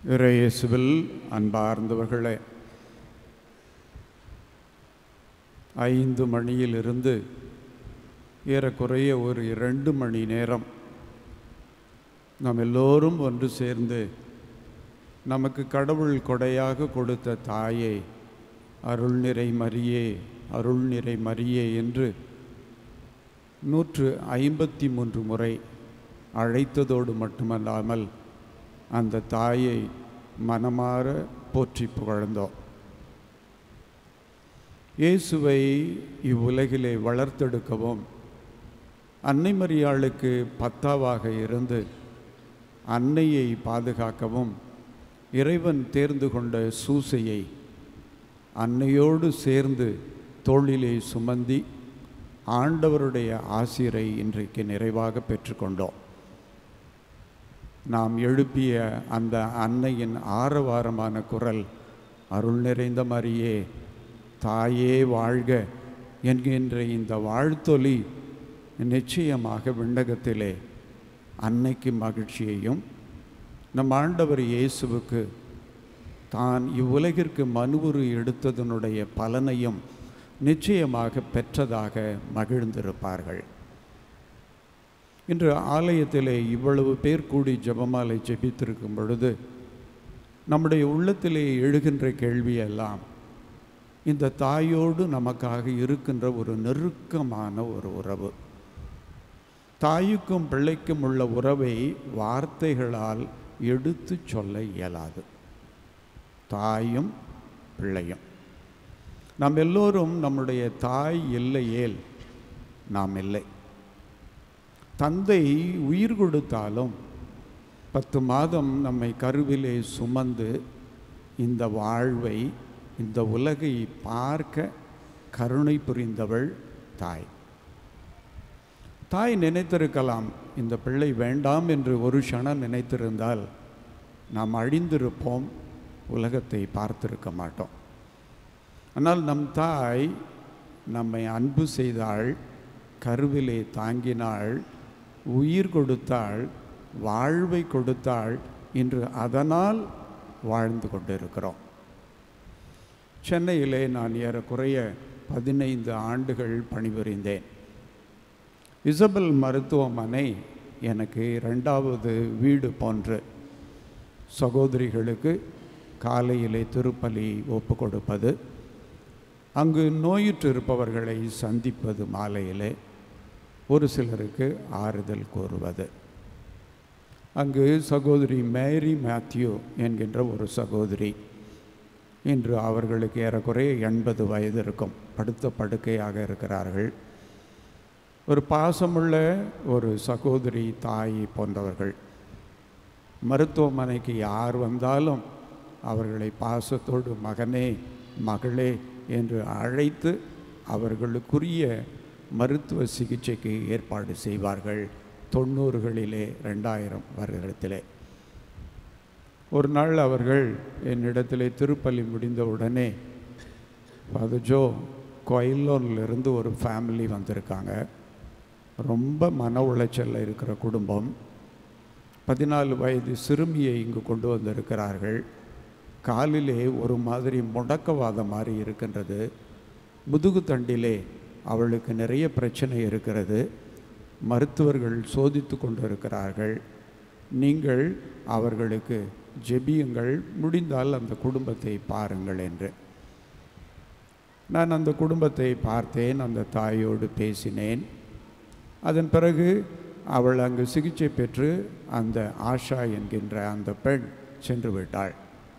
இறையேசுவில் அன்பார்ந்தவர்களே ஐந்து மணியிலிருந்து ஏறக்குறைய ஒரு இரண்டு மணி நேரம் நாம் எல்லோரும் ஒன்று சேர்ந்து நமக்கு கடவுள் கொடையாக கொடுத்த தாயே அருள் நிறை மரியே அருள் நிறை மரியே என்று நூற்று ஐம்பத்தி மூன்று முறை அழைத்ததோடு மட்டுமல்லாமல் அந்த தாயை மனமாற போற்றி புகழ்ந்தோம் இயேசுவை இவ்வுலகிலே வளர்த்தெடுக்கவும் அன்னை மரியாளுக்கு பத்தாவாக இருந்து அன்னையை பாதுகாக்கவும் இறைவன் தேர்ந்து கொண்ட சூசையை அன்னையோடு சேர்ந்து தோளிலே சுமந்தி ஆண்டவருடைய ஆசிரை இன்றைக்கு நிறைவாக பெற்றுக்கொண்டோம் நாம் எழுப்பிய அந்த அன்னையின் ஆரவாரமான குரல் அருள் நிறைந்த மரியே தாயே வாழ்க என்கின்ற இந்த வாழ்த்தொலி நிச்சயமாக விண்ணகத்திலே அன்னைக்கு மகிழ்ச்சியையும் நம் ஆண்டவர் இயேசுவுக்கு தான் இவ்வுலகிற்கு மனுவுரு எடுத்ததனுடைய பலனையும் நிச்சயமாக பெற்றதாக மகிழ்ந்திருப்பார்கள் இன்று ஆலயத்திலே இவ்வளவு பேர் கூடி ஜெபமாலை ஜெபித்திருக்கும் பொழுது நம்முடைய உள்ளத்திலே எழுகின்ற கேள்வியெல்லாம் இந்த தாயோடு நமக்காக இருக்கின்ற ஒரு நெருக்கமான ஒரு உறவு தாய்க்கும் பிள்ளைக்கும் உள்ள உறவை வார்த்தைகளால் எடுத்து சொல்ல இயலாது தாயும் பிள்ளையும் நாம் எல்லோரும் நம்முடைய தாய் இல்லையேல் நாம் இல்லை தந்தை உயிர் கொடுத்தாலும் பத்து மாதம் நம்மை கருவிலே சுமந்து இந்த வாழ்வை இந்த உலகை பார்க்க கருணை புரிந்தவள் தாய் தாய் நினைத்திருக்கலாம் இந்த பிள்ளை வேண்டாம் என்று ஒரு க்ஷணம் நினைத்திருந்தால் நாம் அழிந்திருப்போம் உலகத்தை பார்த்திருக்க மாட்டோம் ஆனால் நம் தாய் நம்மை அன்பு செய்தாள் கருவிலே தாங்கினாள் உயிர் கொடுத்தாள் வாழ்வை கொடுத்தாள் இன்று அதனால் வாழ்ந்து கொண்டிருக்கிறோம் சென்னையிலே நான் ஏறக்குறைய பதினைந்து ஆண்டுகள் பணிபுரிந்தேன் இசபெல் மருத்துவமனை எனக்கு ரெண்டாவது வீடு போன்று சகோதரிகளுக்கு காலையிலே திருப்பலி ஒப்பு கொடுப்பது அங்கு நோயுற்று இருப்பவர்களை சந்திப்பது மாலையிலே ஒரு சிலருக்கு ஆறுதல் கூறுவது அங்கு சகோதரி மேரி மேத்யூ என்கின்ற ஒரு சகோதரி இன்று அவர்களுக்கு ஏறக்குறைய எண்பது வயது இருக்கும் படுத்த படுக்கையாக இருக்கிறார்கள் ஒரு பாசமுள்ள ஒரு சகோதரி தாய் போன்றவர்கள் மருத்துவமனைக்கு யார் வந்தாலும் அவர்களை பாசத்தோடு மகனே மகளே என்று அழைத்து அவர்களுக்குரிய மருத்துவ சிகிச்சைக்கு ஏற்பாடு செய்வார்கள் தொண்ணூறுகளிலே ரெண்டாயிரம் வருடத்திலே ஒரு நாள் அவர்கள் என்னிடத்திலே திருப்பலி முடிந்தவுடனே பதுஜோ கொயிலோன்லேருந்து ஒரு ஃபேமிலி வந்திருக்காங்க ரொம்ப மன உளைச்சலில் இருக்கிற குடும்பம் பதினாலு வயது சிறுமியை இங்கு கொண்டு வந்திருக்கிறார்கள் காலிலே ஒரு மாதிரி முடக்கவாதம் மாதிரி இருக்கின்றது முதுகு தண்டிலே அவளுக்கு நிறைய பிரச்சனை இருக்கிறது மருத்துவர்கள் சோதித்து கொண்டிருக்கிறார்கள் நீங்கள் அவர்களுக்கு ஜெபியுங்கள் முடிந்தால் அந்த குடும்பத்தை பாருங்கள் என்று நான் அந்த குடும்பத்தை பார்த்தேன் அந்த தாயோடு பேசினேன் அதன் பிறகு அவள் அங்கு சிகிச்சை பெற்று அந்த ஆஷா என்கின்ற அந்த பெண் சென்று விட்டாள்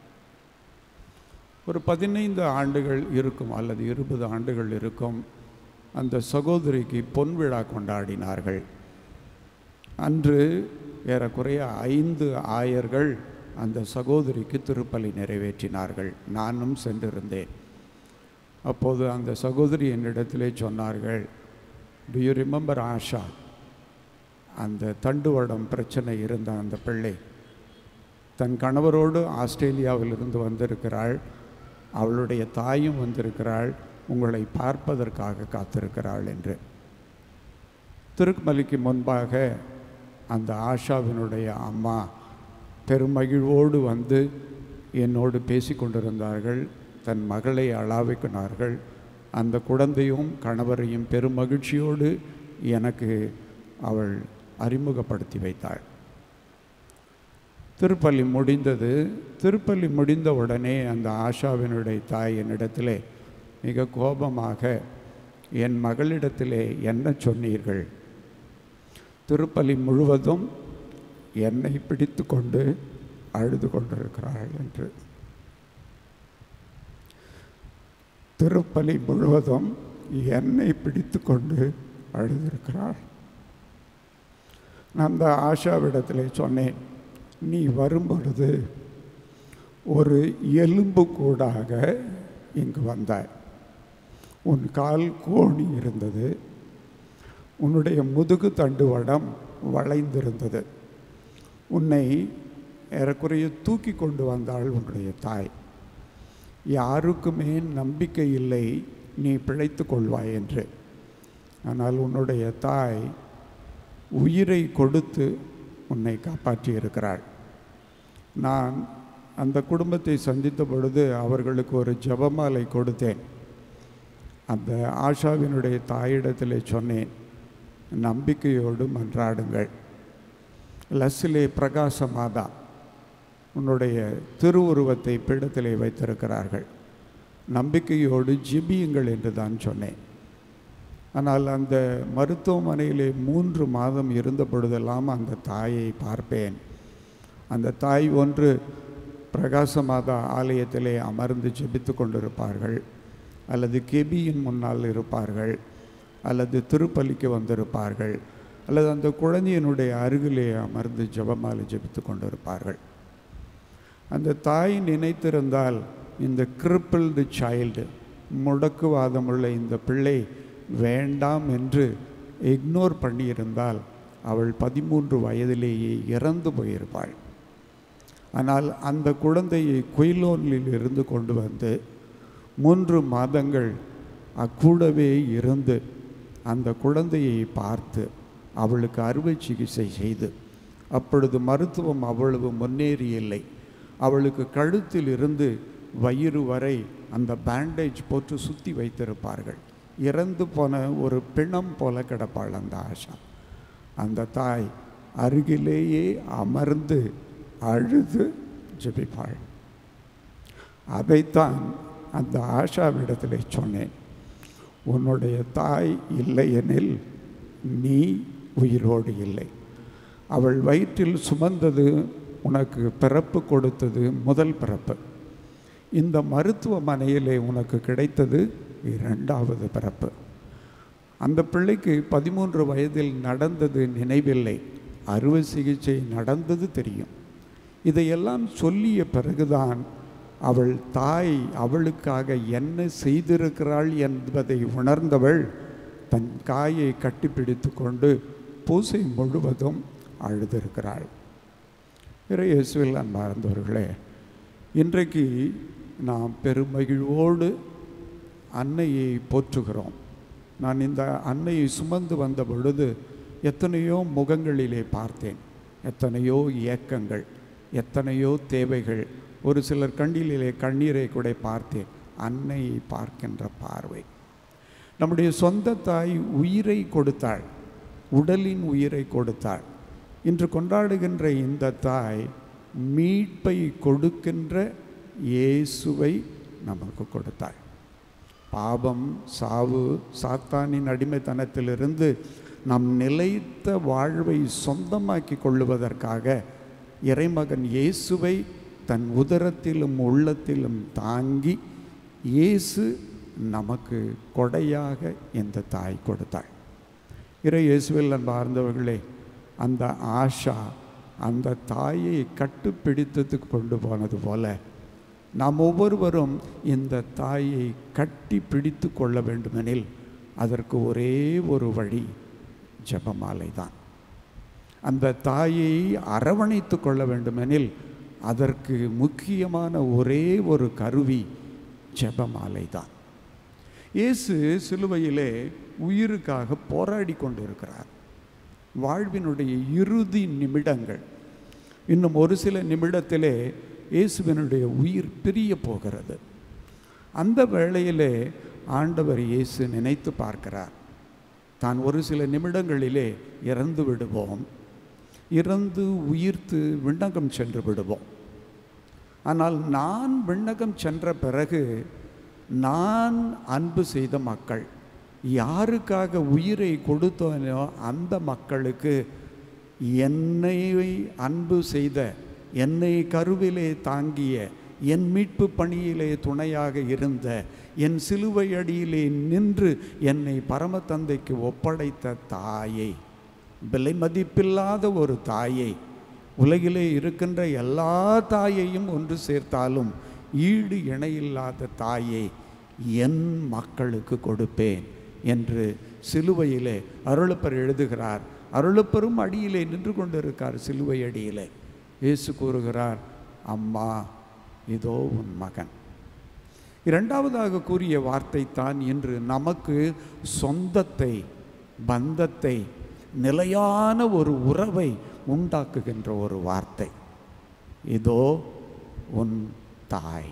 ஒரு பதினைந்து ஆண்டுகள் இருக்கும் அல்லது இருபது ஆண்டுகள் இருக்கும் அந்த சகோதரிக்கு பொன் விழா கொண்டாடினார்கள் அன்று ஏறக்குறைய ஐந்து ஆயர்கள் அந்த சகோதரிக்கு திருப்பலி நிறைவேற்றினார்கள் நானும் சென்றிருந்தேன் அப்போது அந்த சகோதரி என்னிடத்திலே சொன்னார்கள் டு யூ ரிமெம்பர் ஆஷா அந்த தண்டுவடம் பிரச்சனை இருந்த அந்த பிள்ளை தன் கணவரோடு ஆஸ்திரேலியாவிலிருந்து வந்திருக்கிறாள் அவளுடைய தாயும் வந்திருக்கிறாள் உங்களை பார்ப்பதற்காக காத்திருக்கிறாள் என்று திருமலிக்கு முன்பாக அந்த ஆஷாவினுடைய அம்மா பெருமகிழ்வோடு வந்து என்னோடு பேசி கொண்டிருந்தார்கள் தன் மகளை அளாவிக்கினார்கள் அந்த குழந்தையும் கணவரையும் பெருமகிழ்ச்சியோடு எனக்கு அவள் அறிமுகப்படுத்தி வைத்தாள் திருப்பள்ளி முடிந்தது திருப்பள்ளி முடிந்த உடனே அந்த ஆஷாவினுடைய தாய் என்னிடத்திலே மிக கோபமாக என் மகளிடத்திலே என்ன சொன்னீர்கள் திருப்பலி முழுவதும் என்னை பிடித்து கொண்டு அழுது கொண்டிருக்கிறாள் என்று திருப்பலி முழுவதும் என்னை பிடித்து கொண்டு அழுதிருக்கிறாள் நான் அந்த ஆஷாவிடத்திலே சொன்னேன் நீ வரும்பொழுது ஒரு எலும்பு கூடாக இங்கு வந்தாய் உன் கால் கோணி இருந்தது உன்னுடைய முதுகு தண்டுவடம் வளைந்திருந்தது உன்னை ஏறக்குறைய தூக்கி கொண்டு வந்தாள் உன்னுடைய தாய் யாருக்குமே நம்பிக்கை இல்லை நீ பிழைத்து கொள்வாய் என்று ஆனால் உன்னுடைய தாய் உயிரை கொடுத்து உன்னை காப்பாற்றி இருக்கிறாள் நான் அந்த குடும்பத்தை சந்தித்த பொழுது அவர்களுக்கு ஒரு ஜபமாலை கொடுத்தேன் அந்த ஆஷாவினுடைய தாயிடத்தில் சொன்னேன் நம்பிக்கையோடு மன்றாடுங்கள் லஸ்லே பிரகாச மாதா உன்னுடைய திருவுருவத்தை பீடத்திலே வைத்திருக்கிறார்கள் நம்பிக்கையோடு ஜிபியுங்கள் என்று தான் சொன்னேன் ஆனால் அந்த மருத்துவமனையிலே மூன்று மாதம் இருந்த பொழுதெல்லாம் அந்த தாயை பார்ப்பேன் அந்த தாய் ஒன்று பிரகாச மாதா ஆலயத்திலே அமர்ந்து ஜெபித்து கொண்டிருப்பார்கள் அல்லது கெபியின் முன்னால் இருப்பார்கள் அல்லது திருப்பலிக்கு வந்திருப்பார்கள் அல்லது அந்த குழந்தையினுடைய அருகிலே அமர்ந்து ஜெபமாலை ஜெபித்து கொண்டிருப்பார்கள் அந்த தாய் நினைத்திருந்தால் இந்த கிரிப்பிள்டு சைல்டு முடக்குவாதமுள்ள இந்த பிள்ளை வேண்டாம் என்று இக்னோர் பண்ணியிருந்தால் அவள் பதிமூன்று வயதிலேயே இறந்து போயிருப்பாள் ஆனால் அந்த குழந்தையை குயிலோனில் இருந்து கொண்டு வந்து மூன்று மாதங்கள் அக்கூடவே இருந்து அந்த குழந்தையை பார்த்து அவளுக்கு அறுவை சிகிச்சை செய்து அப்பொழுது மருத்துவம் அவ்வளவு முன்னேறி இல்லை அவளுக்கு கழுத்தில் இருந்து வயிறு வரை அந்த பேண்டேஜ் போட்டு சுற்றி வைத்திருப்பார்கள் இறந்து போன ஒரு பிணம் போல கிடப்பாள் அந்த ஆஷா அந்த தாய் அருகிலேயே அமர்ந்து அழுது ஜெபிப்பாள் அதைத்தான் அந்த ஆஷாவிடத்திலே சொன்னேன் உன்னுடைய தாய் இல்லையெனில் நீ உயிரோடு இல்லை அவள் வயிற்றில் சுமந்தது உனக்கு பிறப்பு கொடுத்தது முதல் பிறப்பு இந்த மருத்துவமனையிலே உனக்கு கிடைத்தது இரண்டாவது பிறப்பு அந்த பிள்ளைக்கு பதிமூன்று வயதில் நடந்தது நினைவில்லை அறுவை சிகிச்சை நடந்தது தெரியும் இதையெல்லாம் சொல்லிய பிறகுதான் அவள் தாய் அவளுக்காக என்ன செய்திருக்கிறாள் என்பதை உணர்ந்தவள் தன் காயை கட்டிப்பிடித்து கொண்டு பூசை முழுவதும் அழுதிருக்கிறாள் இறையேசுவில் அன்பார்ந்தவர்களே இன்றைக்கு நாம் பெருமகிழ்வோடு அன்னையை போற்றுகிறோம் நான் இந்த அன்னையை சுமந்து வந்த பொழுது எத்தனையோ முகங்களிலே பார்த்தேன் எத்தனையோ ஏக்கங்கள் எத்தனையோ தேவைகள் ஒரு சிலர் கண்ணிலே கண்ணீரை கூட பார்த்தேன் அன்னையை பார்க்கின்ற பார்வை நம்முடைய சொந்த தாய் உயிரை கொடுத்தாள் உடலின் உயிரை கொடுத்தாள் இன்று கொண்டாடுகின்ற இந்த தாய் மீட்பை கொடுக்கின்ற இயேசுவை நமக்கு கொடுத்தாள் பாவம் சாவு சாத்தானின் அடிமைத்தனத்திலிருந்து நம் நிலைத்த வாழ்வை சொந்தமாக்கி கொள்ளுவதற்காக இறைமகன் இயேசுவை தன் உதரத்திலும் உள்ளத்திலும் தாங்கி இயேசு நமக்கு கொடையாக இந்த தாய் கொடுத்தாள் இறை இயேசுவில் அன்பார்ந்தவர்களே அந்த ஆஷா அந்த தாயை கட்டுப்பிடித்ததுக்கு கொண்டு போனது போல நாம் ஒவ்வொருவரும் இந்த தாயை கட்டி பிடித்து கொள்ள வேண்டுமெனில் அதற்கு ஒரே ஒரு வழி ஜெபமாலை தான் அந்த தாயை அரவணைத்து கொள்ள வேண்டுமெனில் அதற்கு முக்கியமான ஒரே ஒரு கருவி ஜெபமாலை தான் இயேசு சிலுவையிலே உயிருக்காக போராடி கொண்டிருக்கிறார் வாழ்வினுடைய இறுதி நிமிடங்கள் இன்னும் ஒரு சில நிமிடத்திலே இயேசுவினுடைய உயிர் பிரிய போகிறது அந்த வேளையிலே ஆண்டவர் இயேசு நினைத்து பார்க்கிறார் தான் ஒரு சில நிமிடங்களிலே இறந்து விடுவோம் இறந்து உயிர்த்து விண்ணகம் சென்று விடுவோம் ஆனால் நான் விண்ணகம் சென்ற பிறகு நான் அன்பு செய்த மக்கள் யாருக்காக உயிரை கொடுத்தோனோ அந்த மக்களுக்கு என்னை அன்பு செய்த என்னை கருவிலே தாங்கிய என் மீட்பு பணியிலே துணையாக இருந்த என் சிலுவை அடியிலே நின்று என்னை பரமதந்தைக்கு ஒப்படைத்த தாயை விலை மதிப்பில்லாத ஒரு தாயை உலகிலே இருக்கின்ற எல்லா தாயையும் ஒன்று சேர்த்தாலும் ஈடு இணையில்லாத தாயை என் மக்களுக்கு கொடுப்பேன் என்று சிலுவையிலே அருளப்பர் எழுதுகிறார் அருளப்பரும் அடியிலே நின்று கொண்டிருக்கார் சிலுவை அடியிலே இயேசு கூறுகிறார் அம்மா இதோ உன் மகன் இரண்டாவதாக கூறிய வார்த்தை தான் இன்று நமக்கு சொந்தத்தை பந்தத்தை நிலையான ஒரு உறவை உண்டாக்குகின்ற ஒரு வார்த்தை இதோ உன் தாய்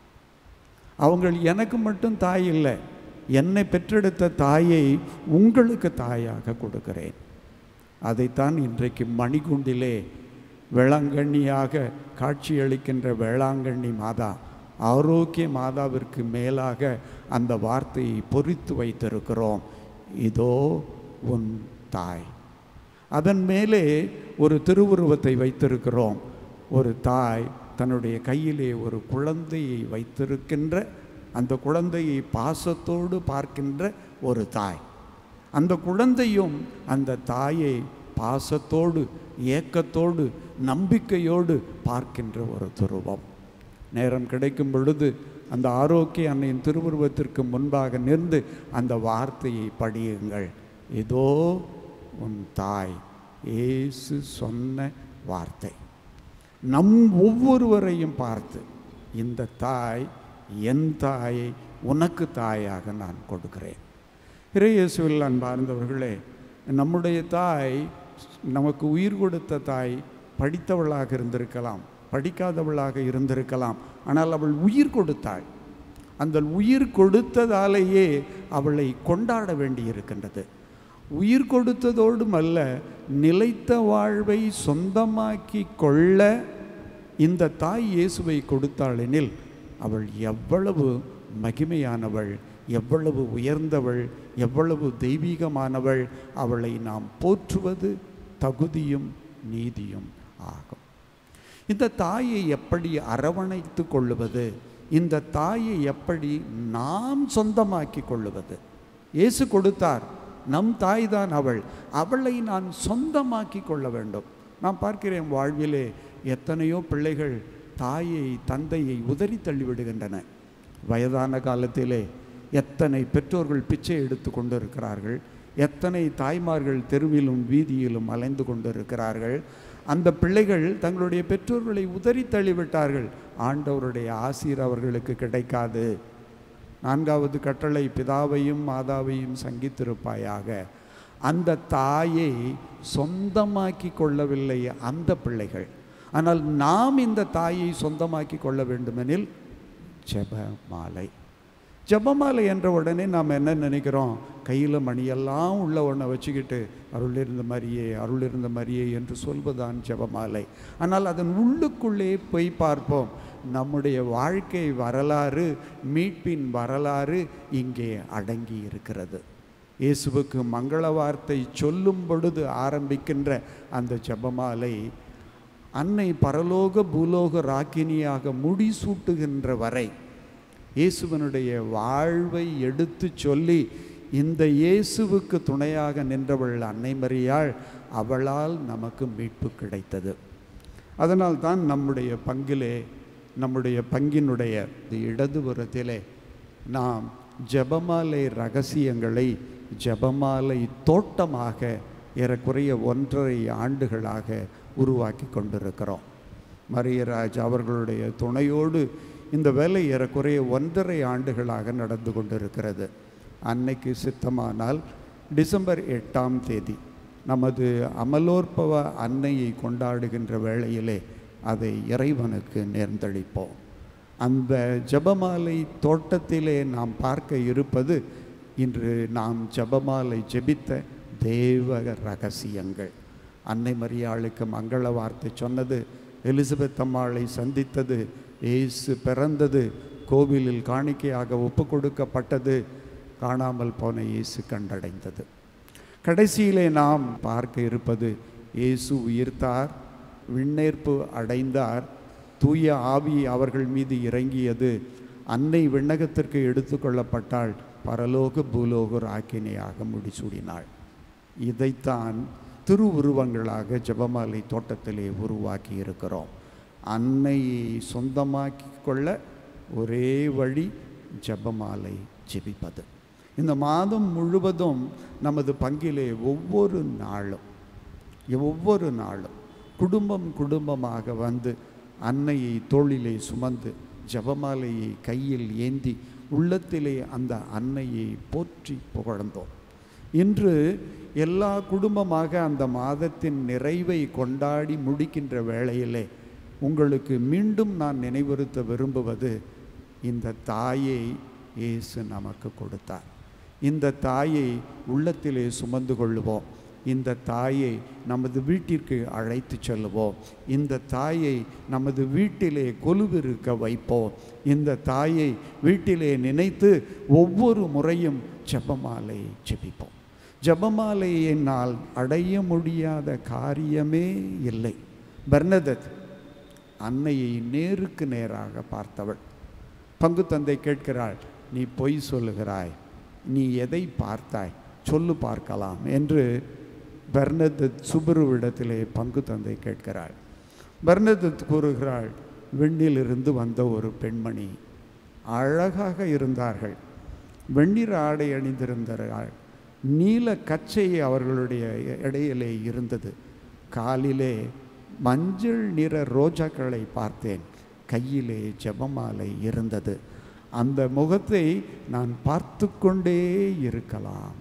அவங்கள் எனக்கு மட்டும் தாய் இல்லை என்னை பெற்றெடுத்த தாயை உங்களுக்கு தாயாக கொடுக்கிறேன் அதைத்தான் இன்றைக்கு மணிகுண்டிலே வேளாங்கண்ணியாக காட்சியளிக்கின்ற வேளாங்கண்ணி மாதா ஆரோக்கிய மாதாவிற்கு மேலாக அந்த வார்த்தையை பொறித்து வைத்திருக்கிறோம் இதோ உன் தாய் அதன் மேலே ஒரு திருவுருவத்தை வைத்திருக்கிறோம் ஒரு தாய் தன்னுடைய கையிலே ஒரு குழந்தையை வைத்திருக்கின்ற அந்த குழந்தையை பாசத்தோடு பார்க்கின்ற ஒரு தாய் அந்த குழந்தையும் அந்த தாயை பாசத்தோடு ஏக்கத்தோடு நம்பிக்கையோடு பார்க்கின்ற ஒரு துருவம் நேரம் கிடைக்கும் பொழுது அந்த ஆரோக்கிய அன்னையின் திருவுருவத்திற்கு முன்பாக நின்று அந்த வார்த்தையை படியுங்கள் இதோ உன் தாய் இயேசு சொன்ன வார்த்தை நம் ஒவ்வொருவரையும் பார்த்து இந்த தாய் என் தாயை உனக்கு தாயாக நான் கொடுக்கிறேன் இறையேசுவில் அன்பார்ந்தவர்களே நம்முடைய தாய் நமக்கு உயிர் கொடுத்த தாய் படித்தவளாக இருந்திருக்கலாம் படிக்காதவளாக இருந்திருக்கலாம் ஆனால் அவள் உயிர் கொடுத்தாள் அந்த உயிர் கொடுத்ததாலேயே அவளை கொண்டாட வேண்டியிருக்கின்றது உயிர் கொடுத்ததோடும் அல்ல நிலைத்த வாழ்வை சொந்தமாக்கி கொள்ள இந்த தாய் இயேசுவை கொடுத்தாளெனில் அவள் எவ்வளவு மகிமையானவள் எவ்வளவு உயர்ந்தவள் எவ்வளவு தெய்வீகமானவள் அவளை நாம் போற்றுவது தகுதியும் நீதியும் ஆகும் இந்த தாயை எப்படி அரவணைத்து கொள்ளுவது இந்த தாயை எப்படி நாம் சொந்தமாக்கி கொள்ளுவது இயேசு கொடுத்தார் நம் தாய் தான் அவள் அவளை நான் சொந்தமாக்கி கொள்ள வேண்டும் நான் பார்க்கிறேன் வாழ்விலே எத்தனையோ பிள்ளைகள் தாயை தந்தையை உதறி தள்ளிவிடுகின்றன வயதான காலத்திலே எத்தனை பெற்றோர்கள் பிச்சை எடுத்து கொண்டிருக்கிறார்கள் எத்தனை தாய்மார்கள் தெருவிலும் வீதியிலும் அலைந்து கொண்டிருக்கிறார்கள் அந்த பிள்ளைகள் தங்களுடைய பெற்றோர்களை உதறி தள்ளிவிட்டார்கள் ஆண்டவருடைய ஆசீர் அவர்களுக்கு கிடைக்காது நான்காவது கட்டளை பிதாவையும் மாதாவையும் சங்கித்திருப்பாயாக அந்த தாயை சொந்தமாக்கி கொள்ளவில்லை அந்த பிள்ளைகள் ஆனால் நாம் இந்த தாயை சொந்தமாக்கி கொள்ள வேண்டுமெனில் ஜெப மாலை ஜெபமாலை என்ற உடனே நாம் என்ன நினைக்கிறோம் கையில் மணியெல்லாம் உள்ள ஒன்றை வச்சுக்கிட்டு அருள் இருந்த மாதிரியே அருள் இருந்த மாதிரியே என்று சொல்வதுதான் ஜெபமாலை ஆனால் அதன் உள்ளுக்குள்ளே போய் பார்ப்போம் நம்முடைய வாழ்க்கை வரலாறு மீட்பின் வரலாறு இங்கே அடங்கி இருக்கிறது இயேசுவுக்கு மங்கள வார்த்தை சொல்லும் பொழுது ஆரம்பிக்கின்ற அந்த ஜெபமாலை அன்னை பரலோக பூலோக ராக்கினியாக முடிசூட்டுகின்ற வரை இயேசுவனுடைய வாழ்வை எடுத்து சொல்லி இந்த இயேசுவுக்கு துணையாக நின்றவள் அன்னை மரியாள் அவளால் நமக்கு மீட்பு கிடைத்தது அதனால் தான் நம்முடைய பங்கிலே நம்முடைய பங்கினுடைய இந்த இடதுபுறத்திலே நாம் ஜெபமாலை ரகசியங்களை ஜெபமாலை தோட்டமாக ஏறக்குறைய ஒன்றரை ஆண்டுகளாக உருவாக்கி கொண்டிருக்கிறோம் மரியராஜ் அவர்களுடைய துணையோடு இந்த வேலை ஏறக்குறைய ஒன்றரை ஆண்டுகளாக நடந்து கொண்டிருக்கிறது அன்னைக்கு சித்தமானால் டிசம்பர் எட்டாம் தேதி நமது அமலோற்பவ அன்னையை கொண்டாடுகின்ற வேளையிலே அதை இறைவனுக்கு நேர்ந்தளிப்போம் அந்த ஜெபமாலை தோட்டத்திலே நாம் பார்க்க இருப்பது இன்று நாம் ஜெபமாலை ஜெபித்த தேவ ரகசியங்கள் அன்னை மரியாளுக்கு மங்கள வார்த்தை சொன்னது எலிசபெத் அம்மாளை சந்தித்தது இயேசு பிறந்தது கோவிலில் காணிக்கையாக ஒப்பு கொடுக்கப்பட்டது காணாமல் போன இயேசு கண்டடைந்தது கடைசியிலே நாம் பார்க்க இருப்பது இயேசு உயிர்த்தார் விண்ணேற்பு அடைந்தார் தூய ஆவி அவர்கள் மீது இறங்கியது அன்னை விண்ணகத்திற்கு எடுத்துக்கொள்ளப்பட்டால் பரலோக பூலோக ஆக்கினையாக முடிசூடினாள் இதைத்தான் திருவுருவங்களாக ஜெபமாலை தோட்டத்திலே உருவாக்கி இருக்கிறோம் அன்னையை சொந்தமாக்கி கொள்ள ஒரே வழி ஜெபமாலை ஜெபிப்பது இந்த மாதம் முழுவதும் நமது பங்கிலே ஒவ்வொரு நாளும் ஒவ்வொரு நாளும் குடும்பம் குடும்பமாக வந்து அன்னையை தோளிலே சுமந்து ஜபமாலையை கையில் ஏந்தி உள்ளத்திலே அந்த அன்னையை போற்றி புகழ்ந்தோம் இன்று எல்லா குடும்பமாக அந்த மாதத்தின் நிறைவை கொண்டாடி முடிக்கின்ற வேளையிலே உங்களுக்கு மீண்டும் நான் நினைவுறுத்த விரும்புவது இந்த தாயை இயேசு நமக்கு கொடுத்தார் இந்த தாயை உள்ளத்திலே சுமந்து கொள்ளுவோம் இந்த தாயை நமது வீட்டிற்கு அழைத்து செல்லுவோம் இந்த தாயை நமது வீட்டிலே கொலுவிருக்க வைப்போம் இந்த தாயை வீட்டிலே நினைத்து ஒவ்வொரு முறையும் ஜெபமாலை ஜெபிப்போம் ஜெபமாலையினால் அடைய முடியாத காரியமே இல்லை பர்னதத் அன்னையை நேருக்கு நேராக பார்த்தவள் பங்கு தந்தை கேட்கிறாள் நீ பொய் சொல்லுகிறாய் நீ எதை பார்த்தாய் சொல்லு பார்க்கலாம் என்று பெர்னதத் சுபருவிடத்திலே பங்கு தந்தை கேட்கிறாள் பெர்னதத் கூறுகிறாள் விண்ணிலிருந்து வந்த ஒரு பெண்மணி அழகாக இருந்தார்கள் வெண்ணிற ஆடை அணிந்திருந்தார்கள் நீல கச்சை அவர்களுடைய இடையிலே இருந்தது காலிலே மஞ்சள் நிற ரோஜாக்களை பார்த்தேன் கையிலே ஜெபமாலை இருந்தது அந்த முகத்தை நான் பார்த்து கொண்டே இருக்கலாம்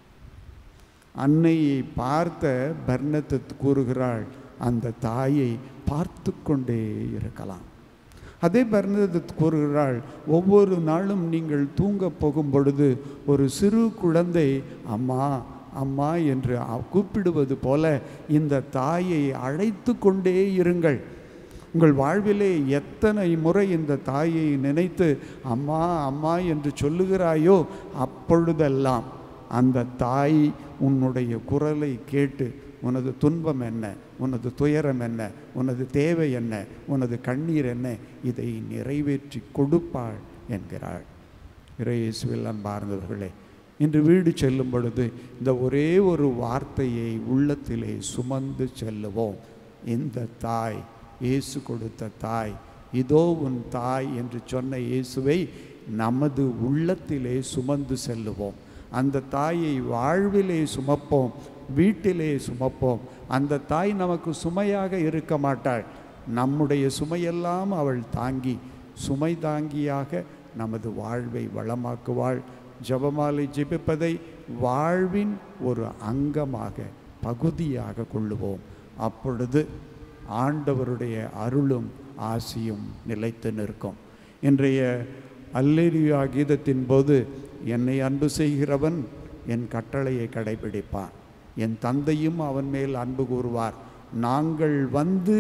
அன்னையை பார்த்த பர்ணத்து கூறுகிறாள் அந்த தாயை பார்த்து கொண்டே இருக்கலாம் அதே பர்ணத்து கூறுகிறாள் ஒவ்வொரு நாளும் நீங்கள் தூங்க போகும் பொழுது ஒரு சிறு குழந்தை அம்மா அம்மா என்று கூப்பிடுவது போல இந்த தாயை அழைத்து கொண்டே இருங்கள் உங்கள் வாழ்விலே எத்தனை முறை இந்த தாயை நினைத்து அம்மா அம்மா என்று சொல்லுகிறாயோ அப்பொழுதெல்லாம் அந்த தாய் உன்னுடைய குரலை கேட்டு உனது துன்பம் என்ன உனது துயரம் என்ன உனது தேவை என்ன உனது கண்ணீர் என்ன இதை நிறைவேற்றி கொடுப்பாள் என்கிறாள் இறையேசுவில் அன்பார்ந்தவர்களே இன்று வீடு செல்லும் பொழுது இந்த ஒரே ஒரு வார்த்தையை உள்ளத்திலே சுமந்து செல்லுவோம் இந்த தாய் இயேசு கொடுத்த தாய் இதோ உன் தாய் என்று சொன்ன இயேசுவை நமது உள்ளத்திலே சுமந்து செல்லுவோம் அந்த தாயை வாழ்விலே சுமப்போம் வீட்டிலே சுமப்போம் அந்த தாய் நமக்கு சுமையாக இருக்க மாட்டாள் நம்முடைய சுமையெல்லாம் அவள் தாங்கி சுமை தாங்கியாக நமது வாழ்வை வளமாக்குவாள் ஜபமாலை ஜெபிப்பதை வாழ்வின் ஒரு அங்கமாக பகுதியாக கொள்ளுவோம் அப்பொழுது ஆண்டவருடைய அருளும் ஆசியும் நிலைத்து நிற்கும் இன்றைய அல்லேரியா கீதத்தின் போது என்னை அன்பு செய்கிறவன் என் கட்டளையை கடைபிடிப்பான் என் தந்தையும் அவன் மேல் அன்பு கூறுவார் நாங்கள் வந்து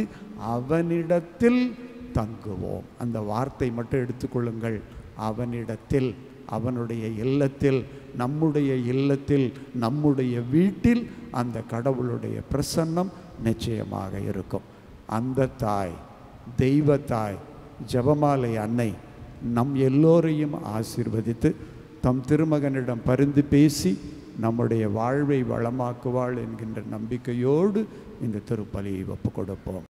அவனிடத்தில் தங்குவோம் அந்த வார்த்தை மட்டும் எடுத்துக்கொள்ளுங்கள் அவனிடத்தில் அவனுடைய இல்லத்தில் நம்முடைய இல்லத்தில் நம்முடைய வீட்டில் அந்த கடவுளுடைய பிரசன்னம் நிச்சயமாக இருக்கும் அந்த தாய் தெய்வ தாய் ஜபமாலை அன்னை நம் எல்லோரையும் ஆசீர்வதித்து தம் திருமகனிடம் பரிந்து பேசி நம்முடைய வாழ்வை வளமாக்குவாள் என்கின்ற நம்பிக்கையோடு இந்த திருப்பலியை ஒப்பு கொடுப்போம்